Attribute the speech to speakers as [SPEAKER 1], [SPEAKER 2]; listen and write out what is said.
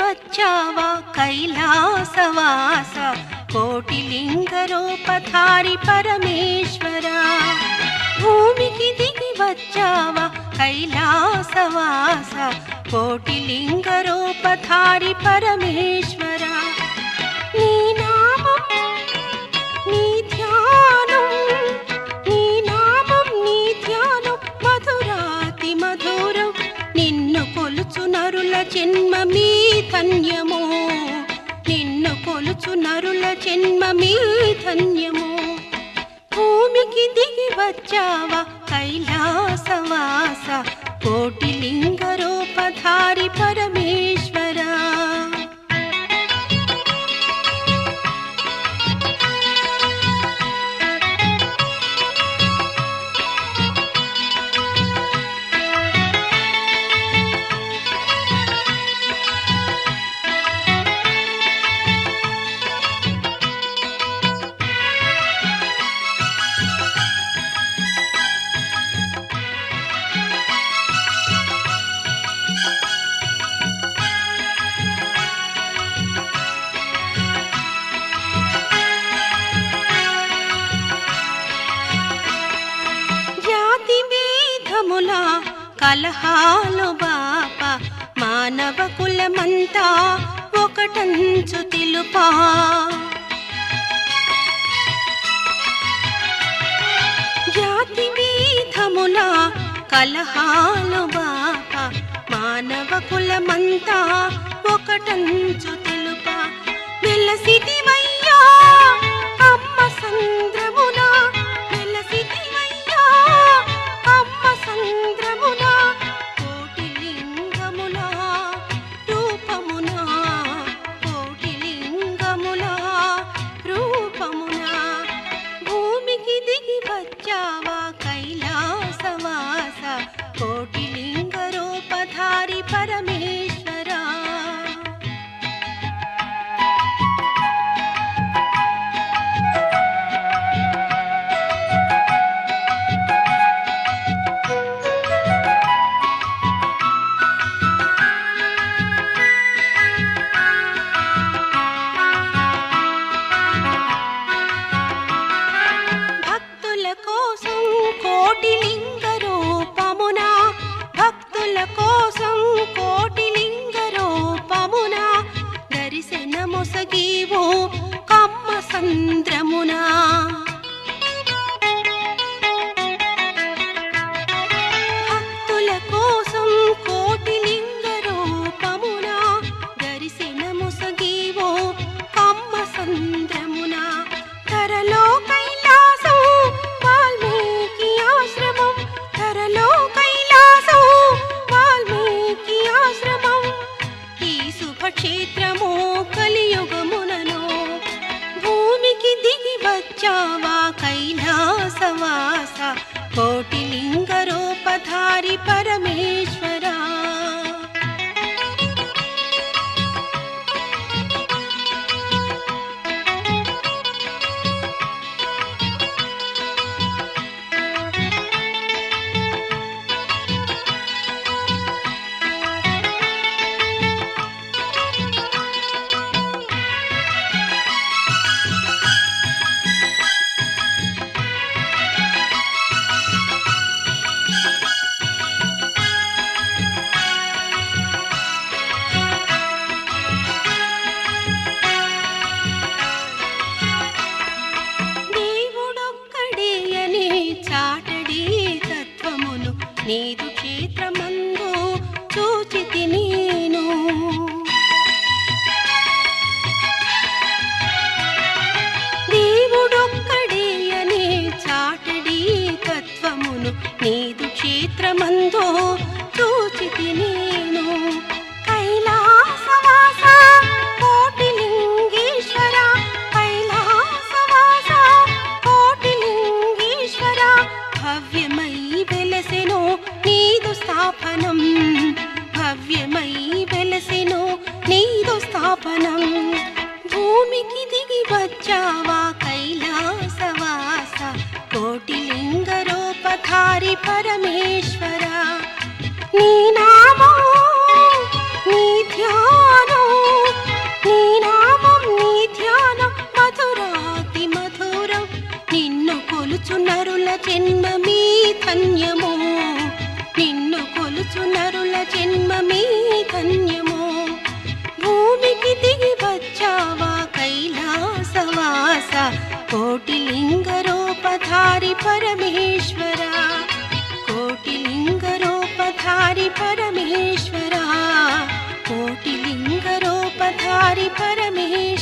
[SPEAKER 1] వచ్చావా కైలాసవాస కోటిలింగ రూపధారి పరమేశ్వర భూమికి దిగి వచ్చావా కైలాసవాస కోటిలింగ రూపధారి పరమేశ్వర నీ నామం నీ ధ్యానం నీ నామం నీ ధ్యానం మధురాతి మధురం నిన్ను కొలుచు నరుల జన్మ మీ ధన్యము నిన్ను కొలుచు నరుల జన్మ మీ ధన్యము భూమికి దిగి వచ్చావా కైలాసవాస కోటిలింగ రూపధారి పరమేశ్వరా జాతి భేదముల కలహాలు బాప మానవ కులమంతా ఒకటంచు తెలుపా జాతి భేదముల కలహాలు బాప మానవ కులమంతా ఒకటంచు తెలుపా వెలసిటివయ్యా అమ్మ సంద్రమున వెలసిటివయ్యా అమ్మ సంద్రమున కోటి లింగముల రూపమున కోటి లింగముల రూపమున భూమికి దిగి వచ్చావా కైలాసవాస కోటి లింగ రూపధారి పరమేశ్వరా భక్తుల కోసం కోటి లింగ రూపమున భక్తుల కోసం కోటి లింగ రూపమున దర్శనమొసగీవు కమ్మ సంద్రమున భక్తుల కోసం కోటి లింగ రూపమున దర్శనమొసగీవు కమ్మ సంద్రమున ధరలో కైలాసం వాల్మీకి ఆశ్రమం ధరలో కైలాసం వాల్మీకి ఆశ్రమం ఈ శుభక్షేత్రము కలియుగమునను భూమికి దిగి వచ్చావా కైలాసవాస కోటి లింగ రూపధారి పరమేశ్వరా దేవుడొక్కడే అని చాటడి తత్వమును నీదు క్షేత్రమందు చూచితి నేను దేవుడొక్కడే అని చాటడి తత్వమును నీదు క్షేత్రమందు చూచితి నేను కైలాసవాస కోటిలింగేశ్వర కైలాసవాస కోటిలింగేశ్వర భవ్యమై వెలసెను నీదు స్థాపనం భవ్యమై వెలసెను నీదు స్థాపనం భూమికి దిగి వచ్చావా కైలాసవాస కోటిలింగ రూపధారి పరమేశ్వర నీ నామం నీ ధ్యానం హరి పరమేశ